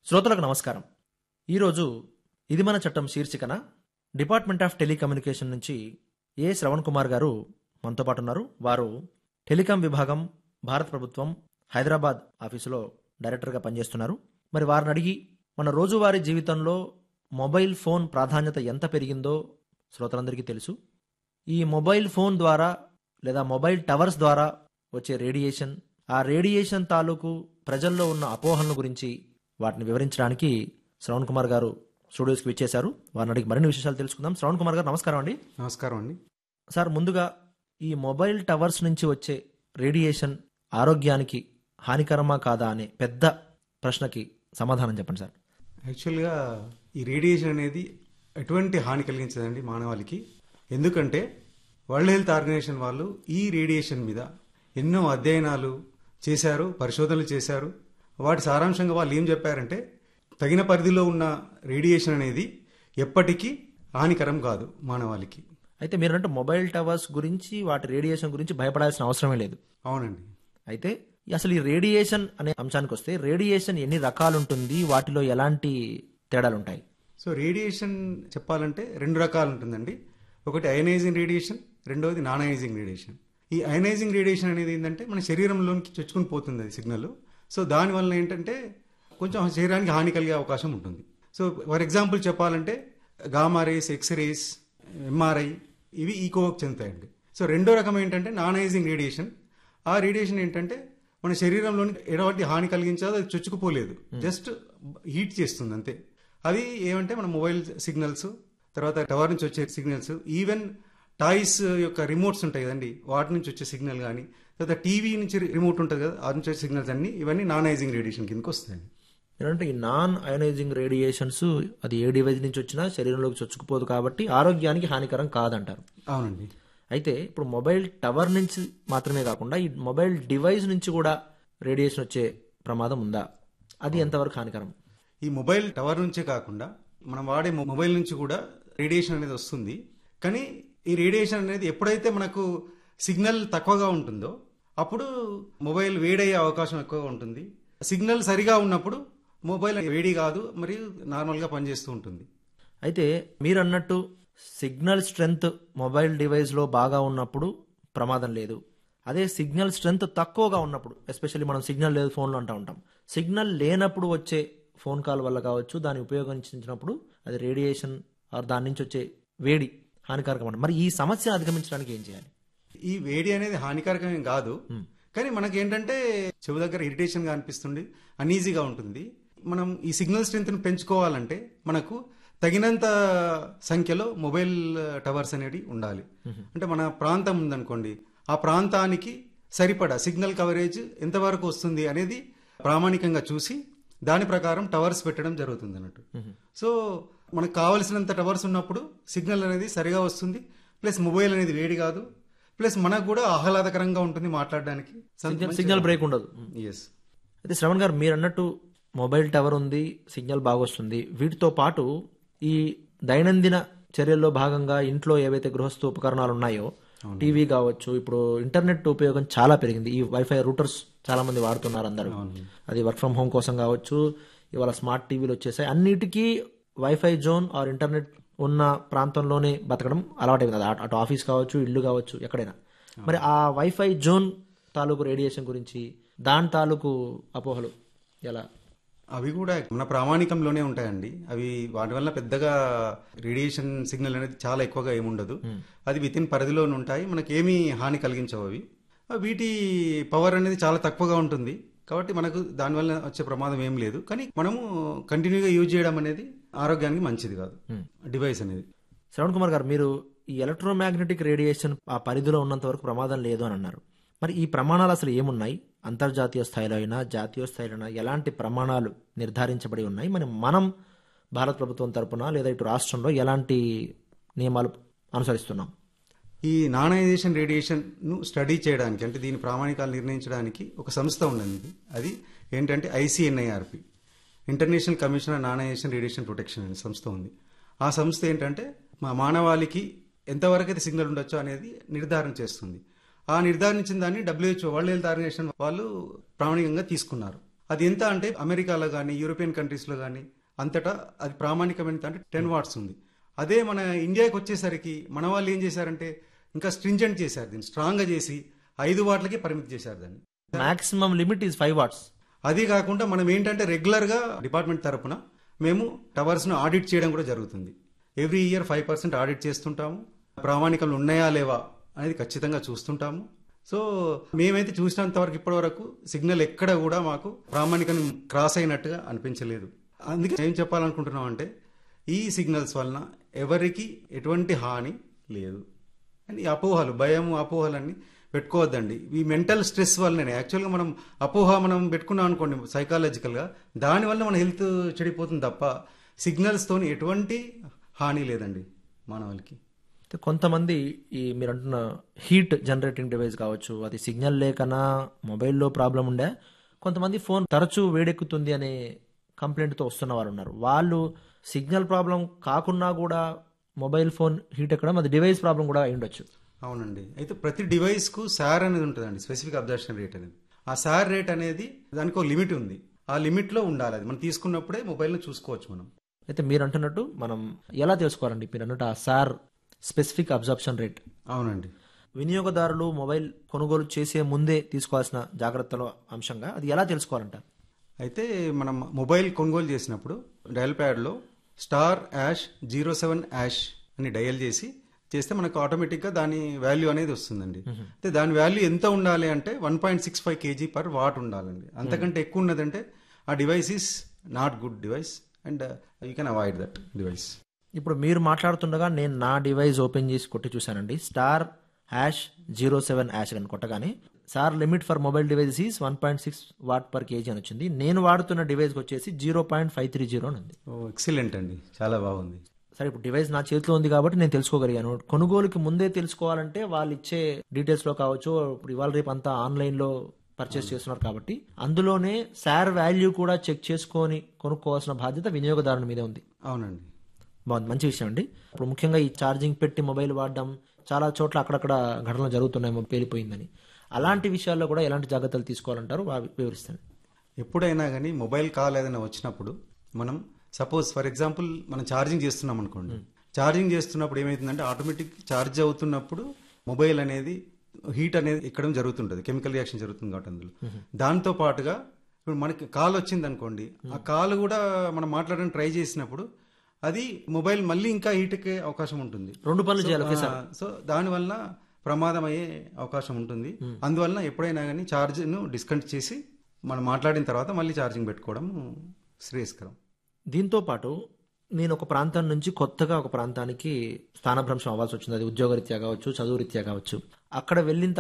శ్రోతలకు నమస్కారం ఈరోజు ఇది మన చట్టం శీర్షికన డిపార్ట్మెంట్ ఆఫ్ టెలికమ్యూనికేషన్ నుంచి ఏ శ్రవణ్ కుమార్ గారు మనతో పాటు ఉన్నారు వారు టెలికాం విభాగం భారత ప్రభుత్వం హైదరాబాద్ ఆఫీసులో డైరెక్టర్గా పనిచేస్తున్నారు మరి వారిని అడిగి మన రోజువారీ జీవితంలో మొబైల్ ఫోన్ ప్రాధాన్యత ఎంత పెరిగిందో శ్రోతలందరికీ తెలుసు ఈ మొబైల్ ఫోన్ ద్వారా లేదా మొబైల్ టవర్స్ ద్వారా వచ్చే రేడియేషన్ ఆ రేడియేషన్ తాలూకు ప్రజల్లో ఉన్న అపోహలను గురించి వాటిని వివరించడానికి శ్రవణ్ కుమార్ గారు స్టూడియోస్కి విచ్చేశారు వారిని అడిగి మరిన్ని విశేషాలు తెలుసుకుందాం శ్రవణ్ కుమార్ గారు నమస్కారం అండి నమస్కారం అండి సార్ ముందుగా ఈ మొబైల్ టవర్స్ నుంచి వచ్చే రేడియేషన్ ఆరోగ్యానికి హానికరమా కాదా అనే పెద్ద ప్రశ్నకి సమాధానం చెప్పండి సార్ యాక్చువల్గా ఈ రేడియేషన్ అనేది ఎటువంటి హాని కలిగించదండి మానవాళికి ఎందుకంటే వరల్డ్ హెల్త్ ఆర్గనైజేషన్ వాళ్ళు ఈ రేడియేషన్ మీద ఎన్నో అధ్యయనాలు చేశారు పరిశోధనలు చేశారు వాటి సారాంశంగా వాళ్ళు ఏం చెప్పారంటే తగిన పరిధిలో ఉన్న రేడియేషన్ అనేది ఎప్పటికీ హానికరం కాదు మానవాళికి అయితే మీరంటే మొబైల్ టవర్స్ గురించి వాటి రేడియేషన్ గురించి భయపడాల్సిన అవసరమే లేదు అవునండి అయితే అసలు ఈ రేడియేషన్ అనే అంశానికి వస్తే రేడియేషన్ ఎన్ని రకాలు ఉంటుంది వాటిలో ఎలాంటి తేడాలు ఉంటాయి సో రేడియేషన్ చెప్పాలంటే రెండు రకాలు ఉంటుందండి ఒకటి అయనైజింగ్ రేడియేషన్ రెండవది నాన్ అయనైజింగ్ రేడియేషన్ ఈ అయనైజింగ్ రేడియేషన్ అనేది ఏంటంటే మన శరీరంలోనికి చొచ్చుకుని పోతుంది అది సిగ్నల్ సో దానివల్ల ఏంటంటే కొంచెం శరీరానికి హాని కలిగే అవకాశం ఉంటుంది సో ఫర్ ఎగ్జాంపుల్ చెప్పాలంటే గామా రేస్ ఎక్స్రేస్ ఎంఆర్ఐ ఇవి ఈకోకి చెందుతాయండి సో రెండో రకం ఏంటంటే నాన్ అయనైజింగ్ రేడియేషన్ ఆ రేడియేషన్ ఏంటంటే మన శరీరంలోని ఎటువంటి హాని కలిగించదు అది చొచ్చుకుపోలేదు జస్ట్ హీట్ చేస్తుంది అంతే అది ఏమంటే మన మొబైల్ సిగ్నల్స్ తర్వాత టవర్ నుంచి వచ్చే సిగ్నల్స్ ఈవెన్ టాయ్స్ యొక్క రిమోట్స్ ఉంటాయి కదండి వాటి నుంచి వచ్చే సిగ్నల్ కానీ తర్వాత టీవీ నుంచి రిమోట్ ఉంటుంది కదా ఆ నుంచి వచ్చే సిగ్నల్స్ అన్ని ఇవన్నీ నాన్ ఐజింగ్ రేడియేషన్ కిందకి వస్తాయండి ఏంటంటే ఈ నాన్ అయనైజింగ్ రేడియేషన్స్ అది ఏ డివైజ్ నుంచి వచ్చినా శరీరంలోకి చొచ్చుకుపోదు కాబట్టి ఆరోగ్యానికి హానికరం కాదంటారు అవునండి అయితే ఇప్పుడు మొబైల్ టవర్ నుంచి మాత్రమే కాకుండా ఈ మొబైల్ డివైస్ నుంచి కూడా రేడియేషన్ వచ్చే ప్రమాదం ఉందా అది ఎంతవరకు హానికరం ఈ మొబైల్ టవర్ నుంచే కాకుండా మనం వాడే మొ- మొబైల్ నుంచి కూడా రేడియేషన్ అనేది వస్తుంది కానీ ఈ రేడియేషన్ అనేది ఎప్పుడైతే మనకు సిగ్నల్ తక్కువగా ఉంటుందో అప్పుడు మొబైల్ వేడయ్యే అవకాశం ఎక్కువగా ఉంటుంది సిగ్నల్ సరిగా ఉన్నప్పుడు మొబైల్ వేడి కాదు మరియు నార్మల్గా పనిచేస్తూ ఉంటుంది అయితే మీరు అన్నట్టు సిగ్నల్ స్ట్రెంగ్త్ మొబైల్ డివైస్లో బాగా ఉన్నప్పుడు ప్రమాదం లేదు అదే సిగ్నల్ స్ట్రెంగ్త్ తక్కువగా ఉన్నప్పుడు ఎస్పెషల్లీ మనం సిగ్నల్ లేదు ఫోన్లో అంటూ ఉంటాం సిగ్నల్ లేనప్పుడు వచ్చే ఫోన్ కాల్ వల్ల కావచ్చు దాన్ని ఉపయోగించినప్పుడు అది రేడియేషన్ ఆర్ దాని నుంచి వచ్చే వేడి హానికారకం అంట మరి ఈ సమస్యను అధిగమించడానికి ఏం చేయాలి ఈ వేడి అనేది హానికారకమేం కాదు కానీ మనకి ఏంటంటే చెవు దగ్గర ఇరిటేషన్ గా అనిపిస్తుంది అన్ఈజీగా ఉంటుంది మనం ఈ సిగ్నల్ స్ట్రెంత్ ని పెంచుకోవాలంటే మనకు తగినంత సంఖ్యలో మొబైల్ టవర్స్ అనేవి ఉండాలి అంటే మన ప్రాంతం ఉందనుకోండి ఆ ప్రాంతానికి సరిపడా సిగ్నల్ కవరేజ్ ఎంతవరకు వస్తుంది అనేది ప్రామాణికంగా చూసి దాని ప్రకారం టవర్స్ పెట్టడం జరుగుతుంది అన్నట్టు సో మనకు కావలసినంత టవర్స్ ఉన్నప్పుడు సిగ్నల్ అనేది సరిగా వస్తుంది ప్లస్ మొబైల్ అనేది వేడి కాదు ప్లస్ మనకు కూడా ఆహ్లాదకరంగా ఉంటుంది మాట్లాడడానికి సిగ్నల్ బ్రేక్ ఉండదు ఎస్ అయితే శ్రవణ్ గారు మీరు అన్నట్టు మొబైల్ టవర్ ఉంది సిగ్నల్ బాగా వస్తుంది వీటితో పాటు ఈ దైనందిన చర్యల్లో భాగంగా ఇంట్లో ఏవైతే గృహస్థ ఉపకరణాలు ఉన్నాయో టీవీ కావచ్చు ఇప్పుడు ఇంటర్నెట్ ఉపయోగం చాలా పెరిగింది ఈ వైఫై రూటర్స్ చాలా మంది వాడుతున్నారు అందరూ అది వర్క్ ఫ్రమ్ హోమ్ కోసం కావచ్చు ఇవాళ స్మార్ట్ టీవీలు వచ్చేసాయి అన్నిటికీ వైఫై జోన్ ఆర్ ఇంటర్నెట్ ఉన్న ప్రాంతంలోనే బతకడం అలవాటైంది అది అటు ఆఫీస్ కావచ్చు ఇల్లు కావచ్చు ఎక్కడైనా మరి ఆ వైఫై జోన్ తాలూకు రేడియేషన్ గురించి దాని తాలూకు అపోహలు ఎలా అవి కూడా మన ప్రామాణికంలోనే ఉంటాయండి అవి వాటి వల్ల పెద్దగా రేడియేషన్ సిగ్నల్ అనేది చాలా ఎక్కువగా ఏముండదు అది విత్ ఇన్ పరిధిలోనే ఉంటాయి మనకి ఏమీ హాని కలిగించవు అవి ఆ వీటి పవర్ అనేది చాలా తక్కువగా ఉంటుంది కాబట్టి మనకు దానివల్ల వచ్చే ప్రమాదం ఏం లేదు కానీ మనము కంటిన్యూగా యూజ్ చేయడం అనేది ఆరోగ్యానికి మంచిది కాదు డివైస్ అనేది శ్రవణ్ కుమార్ గారు మీరు ఈ ఎలక్ట్రోమాగ్నెటిక్ రేడియేషన్ ఆ పరిధిలో ఉన్నంత వరకు ప్రమాదం లేదు అని అన్నారు మరి ఈ ప్రమాణాలు అసలు ఏమున్నాయి అంతర్జాతీయ స్థాయిలో అయినా జాతీయ స్థాయిలో అయినా ఎలాంటి ప్రమాణాలు నిర్ధారించబడి ఉన్నాయి మరి మనం భారత ప్రభుత్వం తరపున లేదా ఇటు రాష్ట్రంలో ఎలాంటి నియమాలు అనుసరిస్తున్నాం ఈ నాణైజేషన్ రేడియేషన్ ను స్టడీ చేయడానికి అంటే దీని ప్రామాణికాలు నిర్ణయించడానికి ఒక సంస్థ ఉన్నది అది ఏంటంటే ICNIRP international commission on non ionising radiation protection అనే సంస్థ ఉంది ఆ సంస్థ ఏంటంటే మా మానవాళికి ఎంతవరకు అయితే సిగ్నల్ ఉండొచ్చో అనేది నిర్ధారణ చేస్తుంది ఆ నిర్ధారించిన దాన్ని డబ్ల్యూహెచ్ఓ వరల్డ్ హెల్త్ ఆర్గనైజేషన్ వాళ్ళు ప్రామాణికంగా తీసుకున్నారు అది ఎంత అంటే అమెరికాలో కానీ యూరోపియన్ కంట్రీస్లో కానీ అంతటా అది ప్రామాణికమైన అంటే టెన్ వాట్స్ ఉంది అదే మన ఇండియాకి వచ్చేసరికి మన వాళ్ళు ఏం చేశారంటే ఇంకా స్ట్రింజెంట్ చేశారు దీన్ని స్ట్రాంగ్గా చేసి ఐదు వాట్లకి పరిమితి చేశారు దాన్ని maximum limit is five watts అది కాకుండా మనం ఏంటంటే రెగ్యులర్గా డిపార్ట్మెంట్ తరపున మేము టవర్స్ను ఆడిట్ చేయడం కూడా జరుగుతుంది every year five percent audit చేస్తుంటాము ప్రామాణికలు ఉన్నాయా లేవా అనేది ఖచ్చితంగా చూస్తుంటాము సో మేమైతే చూసినంత వరకు ఇప్పటి వరకు సిగ్నల్ ఎక్కడ కూడా మాకు ప్రామాణికం క్రాస్ అయినట్టుగా అనిపించలేదు అందుకే ఏం చెప్పాలనుకుంటున్నాం అంటే ఈ సిగ్నల్స్ వలన ఎవరికి ఎటువంటి హాని లేదు అండ్ ఈ అపోహలు భయం అపోహలన్నీ పెట్టుకోవద్దండి ఈ మెంటల్ స్ట్రెస్ వల్లనే యాక్చువల్గా మనం అపోహ మనం పెట్టుకున్నాం అనుకోండి సైకాలజికల్గా దానివల్ల మన హెల్త్ చెడిపోతుంది తప్ప సిగ్నల్స్తోని ఎటువంటి హాని లేదండి మానవులకి అయితే కొంతమంది ఈ మీరు అంటున్న హీట్ జనరేటింగ్ డివైస్ కావచ్చు అది సిగ్నల్ లేకనా మొబైల్లో ప్రాబ్లం ఉండే కొంతమంది ఫోన్ తరచూ వేడెక్కుతుంది అనే కంప్లైంట్తో వస్తున్న వారు ఉన్నారు వాళ్ళు సిగ్నల్ ప్రాబ్లం కాకుండా కూడా మొబైల్ ఫోన్ హీట్ ఎక్కడం అది డివైస్ ప్రాబ్లం కూడా అయి ఉండొచ్చు అవునండి అయితే ప్రతి డివైస్కు సార్ అనేది ఉంటుందండి స్పెసిఫిక్ అబ్జర్షన్ రేట్ అనేది ఆ సార్ రేట్ అనేది దానికి ఒక లిమిట్ ఉంది ఆ లిమిట్లో ఉండాలి అది మనం తీసుకున్నప్పుడే మొబైల్ని చూసుకోవచ్చు మనం అయితే మీరు అంటున్నట్టు మనం ఎలా తెలుసుకోవాలండి మీరు అన్నట్టు ఆ సార్ స్పెసిఫిక్ అబ్జర్ప్షన్ రేట్ అవునండి వినియోగదారులు మొబైల్ కొనుగోలు చేసే ముందే తీసుకోవాల్సిన జాగ్రత్తల అంశంగా అది ఎలా తెలుసుకోవాలంటారు అయితే మనం మొబైల్ కొనుగోలు చేసినప్పుడు డయల్ ప్యాడ్లో star hash zero seven hash అని డయల్ చేసి చేస్తే మనకు ఆటోమేటిక్గా దాని వాల్యూ అనేది వస్తుందండి అయితే దాని వాల్యూ ఎంత ఉండాలి అంటే one point six five KG per watt ఉండాలండి అంతకంటే ఎక్కువ ఉన్నదంటే ఆ device is not good device and you can avoid that device ఇప్పుడు మీరు మాట్లాడుతుండగా నేను నా డివైస్ ఓపెన్ చేసి కొట్టి చూశానండి star hash zero seven hash అని కొట్టగానే sir limit for mobile device is one point six watt per KG అని వచ్చింది నేను వాడుతున్న డివైస్ వచ్చేసి zero point five three zero అని ఉంది ఓ ఎక్సలెంట్ అండి చాలా బాగుంది సరే ఇప్పుడు డివైస్ నా చేతిలో ఉంది కాబట్టి నేను తెలుసుకోగలిగాను కొనుగోలుకి ముందే తెలుసుకోవాలంటే వాళ్ళు ఇచ్చే డీటెయిల్స్ లో కావచ్చు ఇప్పుడు ఇవాళ రేపు అంతా ఆన్లైన్ లో పర్చేస్ చేస్తున్నారు కాబట్టి అందులోనే సార్ వాల్యూ కూడా చెక్ చేసుకొని కొనుక్కోవాల్సిన బాధ్యత వినియోగదారుని మీదే ఉంది అవునండి బాగుంది మంచి విషయం అండి ఇప్పుడు ముఖ్యంగా ఈ ఛార్జింగ్ పెట్టి మొబైల్ వాడడం చాలా చోట్ల అక్కడక్కడ ఘటనలు జరుగుతున్నాయి మొబైల్ పేలిపోయిందని అలాంటి విషయాల్లో కూడా ఎలాంటి జాగ్రత్తలు తీసుకోవాలంటారు వా- వివరిస్తాను ఎప్పుడైనా కానీ మొబైల్ కాల్ ఏదైనా వచ్చినప్పుడు మనం సపోజ్ ఫర్ ఎగ్జాంపుల్ మనం ఛార్జింగ్ చేస్తున్నాం అనుకోండి ఛార్జింగ్ చేస్తున్నప్పుడు ఏమవుతుందంటే ఆటోమేటిక్ ఛార్జ్ అవుతున్నప్పుడు మొబైల్ అనేది హీట్ అనేది ఎక్కడం జరుగుతుంటుంది కెమికల్ రియాక్షన్ జరుగుతుంది కాబట్టి అందులో దాంతో పాటుగా ఇప్పుడు మనకి కాల్ వచ్చింది అనుకోండి ఆ కాల్ కూడా మనం మాట్లాడడానికి ట్రై చేసినప్పుడు అది మొబైల్ మళ్ళీ ఇంకా హీట్ ఎక్కే అవకాశం ఉంటుంది రెండు పనులు చేయాలి సో, ఆ, సో దానివల్ల ప్రమాదం అయ్యే అవకాశం ఉంటుంది అందువల్ల ఎప్పుడైనా కానీ ఛార్జ్ను డిస్కనెక్ట్ చేసి మనం మాట్లాడిన తర్వాత మళ్ళీ ఛార్జింగ్ పెట్టుకోవడం శ్రేయస్కరం దీంతో పాటు నేను ఒక ప్రాంతం నుంచి కొత్తగా ఒక ప్రాంతానికి స్థానభ్రంశం అవ్వాల్సి వచ్చింది అది ఉద్యోగరీత్యా కావచ్చు చదువు రీత్యా కావచ్చు అక్కడ వెళ్ళిన